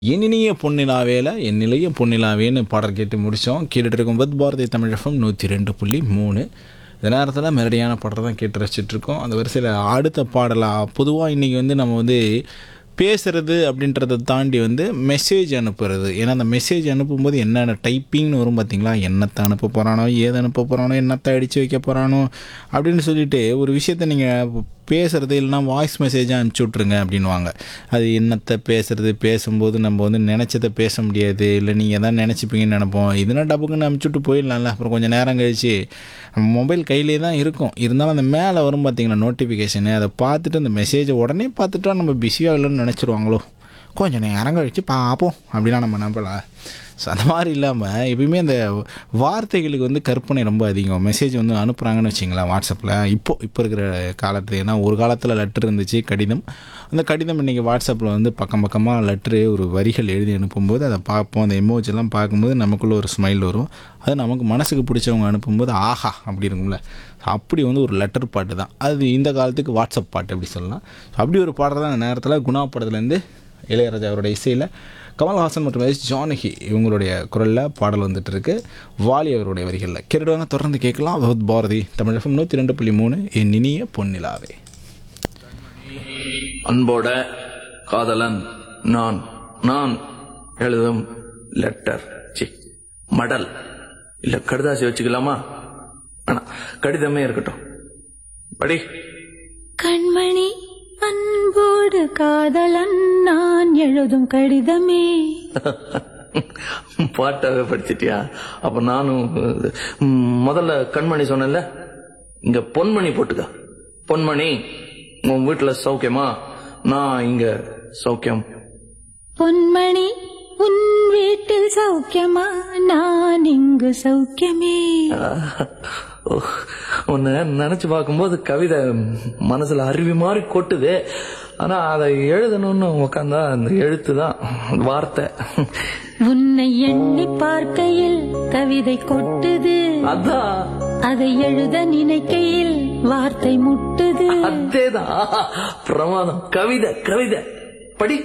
என்னினிய பொன்னிலாவேல என்னிலைய பொன்னிலாவேன்னு பாடல் கேட்டு முடித்தோம் கேட்டுட்டு இருக்கும் பத் பாரதி தமிழகம் நூற்றி ரெண்டு புள்ளி மூணு இந்த நேரத்தில் மெரடியான பாடல் தான் கேட்டு ரசிச்சுட்டு இருக்கோம் அந்த வரிசையில் அடுத்த பாடலாக பொதுவாக இன்றைக்கி வந்து நம்ம வந்து பேசுறது அப்படின்றத தாண்டி வந்து மெசேஜ் அனுப்புறது ஏன்னா அந்த மெசேஜ் அனுப்பும்போது என்னென்ன டைப்பிங்னு வரும் பார்த்தீங்களா என்னத்தை அனுப்ப போகிறானோ ஏது அனுப்ப போகிறானோ என்னத்தை அடித்து வைக்க போகிறானோ அப்படின்னு சொல்லிட்டு ஒரு விஷயத்தை நீங்கள் பேசுகிறது இல்லைனா வாய்ஸ் மெசேஜாக அனுப்பிச்சி விட்ருங்க அப்படின்வாங்க அது என்னத்தை பேசுறது பேசும்போது நம்ம வந்து நினச்சதை பேச முடியாது இல்லை நீங்கள் எதாவது நினச்சிப்பீங்கன்னு நினைப்போம் இதுனா டப்புக்குன்னு அனுப்பிச்சி விட்டு போயிடலாம்ல அப்புறம் கொஞ்சம் நேரம் கழிச்சு மொபைல் கையிலே தான் இருக்கும் இருந்தாலும் அந்த மேலே வரும் பார்த்தீங்களா நோட்டிஃபிகேஷனு அதை பார்த்துட்டு அந்த மெசேஜை உடனே பார்த்துட்டா நம்ம பிஸியாக இல்லைன்னு நினச்சிருவாங்களோ கொஞ்சம் நேரம் கழித்து பார்ப்போம் அப்படிலாம் நம்ம நம்பலாம் ஸோ அந்த மாதிரி இல்லாமல் எப்பயுமே அந்த வார்த்தைகளுக்கு வந்து கற்பனை ரொம்ப அதிகம் மெசேஜ் வந்து அனுப்புகிறாங்கன்னு வச்சிங்களேன் வாட்ஸ்அப்பில் இப்போ இப்போ இருக்கிற காலத்து ஏன்னா ஒரு காலத்தில் லெட்டர் இருந்துச்சு கடிதம் அந்த கடிதம் இன்றைக்கி வாட்ஸ்அப்பில் வந்து பக்கம் பக்கமாக லெட்ரு ஒரு வரிகள் எழுதி அனுப்பும்போது அதை பார்ப்போம் அந்த எமோஜெல்லாம் பார்க்கும்போது நமக்குள்ளே ஒரு ஸ்மைல் வரும் அது நமக்கு மனசுக்கு பிடிச்சவங்க அனுப்பும்போது ஆஹா அப்படி இருக்கும்ல அப்படி வந்து ஒரு லெட்டர் பாட்டு தான் அது இந்த காலத்துக்கு வாட்ஸ்அப் பாட்டு அப்படி சொல்லலாம் அப்படி ஒரு பாடல் தான் அந்த நேரத்தில் குணா படத்துலேருந்து இளையராஜா அவருடைய இசையில் கமல்ஹாசன் மற்றும் எஸ் ஜானகி இவங்களுடைய குரலில் பாடல் வந்துட்டு இருக்கு வாலி அவருடைய வரிகளில் கேட்டுவாங்க தொடர்ந்து கேட்கலாம் பகவத் பாரதி தமிழகம் நூற்றி ரெண்டு புள்ளி மூணு என் இனிய பொன்னிலாவே அன்போட காதலன் நான் நான் எழுதும் லெட்டர் சி மடல் இல்ல கடுதாசி வச்சுக்கலாமா ஆனா கடிதமே இருக்கட்டும் படி கண்மணி அன்போடு காதலன் நான் எழுதும் கடிதமே பாட்டாவே படிச்சிட்டியா அப்ப நானும் ம், முதல்ல கண்மணி சொன்னேன்ல இங்க பொன்மணி போட்டுக்க பொன்மணி உன் வீட்டுல சௌக்கியமா நான் இங்க சௌக்கியம் பொன்மணி உன் வீட்டில் சௌக்கியமா நான் இங்கு சௌக்கியமே ஓ, உன்னை நினைச்சு பார்க்கும்போது கவிதை மனசுல அருவி மாதிரி கொட்டுது ஆனா அதை எழுதணும்னு உக்காந்தா அந்த எழுத்து தான் வார்த்தை உன்னை எண்ணி பார்க்கையில் கவிதை கொட்டுது அதான் அதை எழுத நினைக்கையில் வார்த்தை முட்டுது அதேதான் பிரமாதம் கவிதை கவிதை